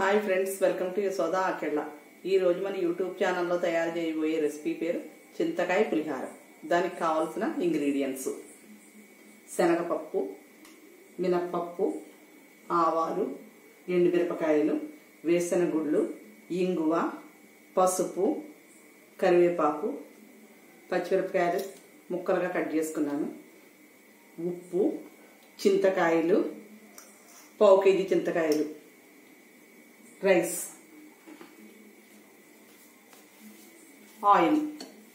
hi friends welcome to Yashoda Akella ఈ రోజు మన యూట్యూబ్ ఛానల్లో తయారు చేయబోయే రెసిపీ పేరు చింతకాయ పులిహార దానికి కావాల్సిన ఇంగ్రీడియంట్స్ శనగపప్పు మినప్పప్పు ఆవాలు ఎండుమిరపకాయలు వేసిన గుళ్ళు ఇంగువ పసుపు కరివేపాకు పచ్చిమిరపకాయలు ముక్కలుగా కట్ చేసుకున్నాను ఉప్పు చింతకాయలు పావు కేజీ చింతకాయలు రైస్ ఆయిల్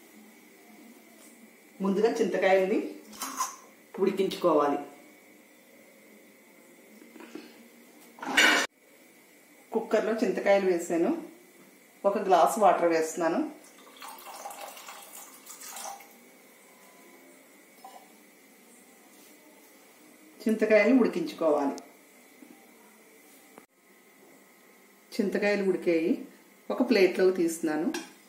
ముందుగా చింతకాయల్ని ఉడికించుకోవాలి కుక్కర్లో చింతకాయలు వేసాను ఒక గ్లాస్ వాటర్ వేస్తున్నాను చింతకాయలు ఉడికించుకోవాలి చింతకాయలు ఉడికాయి ఒక ప్లేట్లోకి తీస్తున్నాను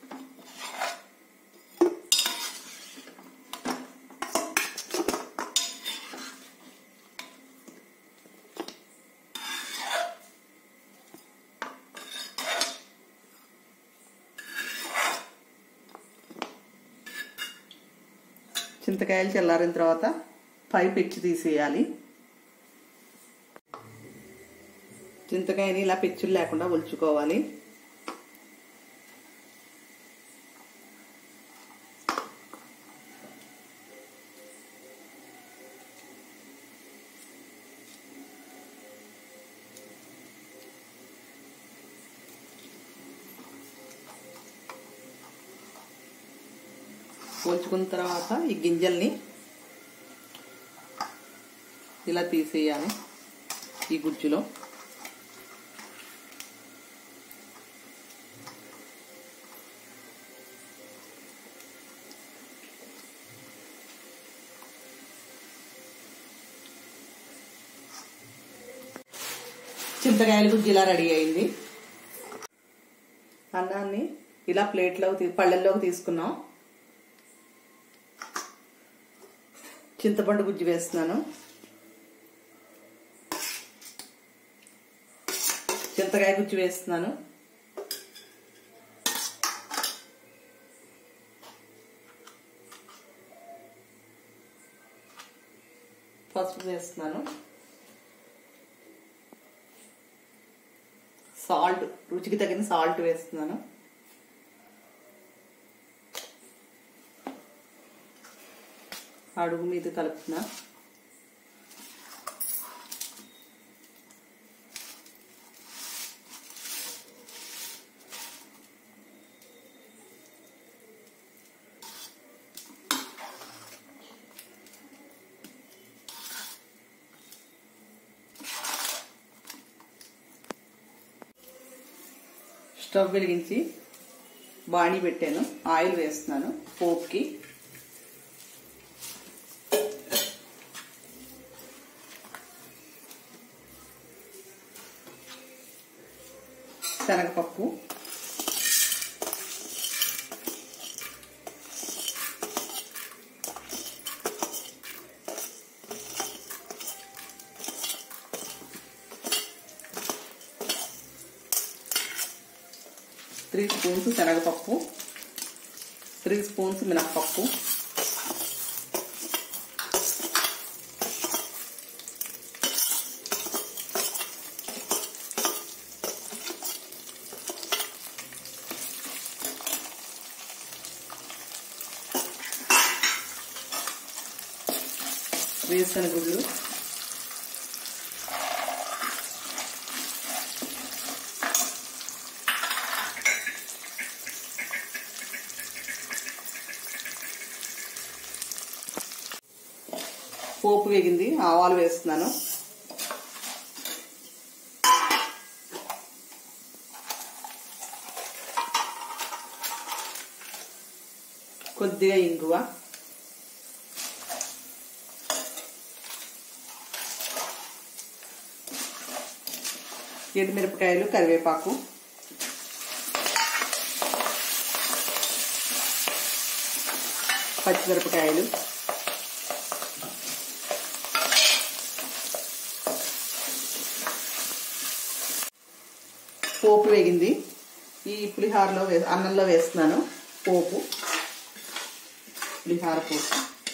చింతకాయలు చల్లారిన తర్వాత పై పెచ్చి తీసేయాలి చింతకాయని ఇలా పెచ్చులు లేకుండా ఒలుచుకోవాలి పోల్చుకున్న తర్వాత ఈ గింజల్ని ఇలా తీసేయాలి ఈ గుజ్జులో చింతకాయల గుజ్జు ఇలా రెడీ అయింది అన్నాన్ని ఇలా ప్లేట్లోకి పళ్ళెల్లోకి తీసుకున్నాం చింతపండు గుజ్జు వేస్తున్నాను చింతకాయ గుజ్జు వేస్తున్నాను పసుపు వేస్తున్నాను సాల్ట్ రుచికి తగిన సాల్ట్ వేస్తున్నాను అడుగు మీద కలుపుతున్నా స్టవ్ వెలిగించి బాణీ పెట్టాను ఆయిల్ వేస్తున్నాను పోప్కి శనగపప్పు త్రీ స్పూన్స్ శనగపప్పు త్రీ స్పూన్స్ మినప్పప్పు వేసిన గుళ్ళు పోపు వేగింది ఆవాలు వేస్తున్నాను కొద్దిగా ఇంగువ ఎండుమిరపకాయలు కరివేపాకు పచ్చిమిరపకాయలు పోపు వేగింది ఈ పులిహారలో వే అన్నంలో వేస్తున్నాను పోపు పులిహార పోపు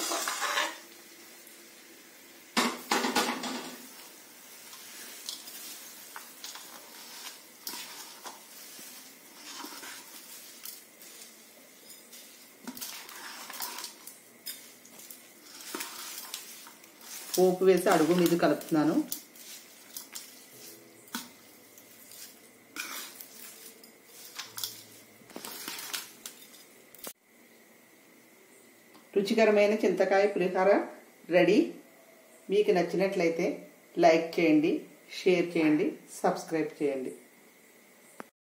పోపు వేసి అడుగు మీద కలుపుతున్నాను రుచికరమైన చింతకాయ పులిహార రెడీ మీకు నచ్చినట్లయితే లైక్ చేయండి షేర్ చేయండి సబ్స్క్రైబ్ చేయండి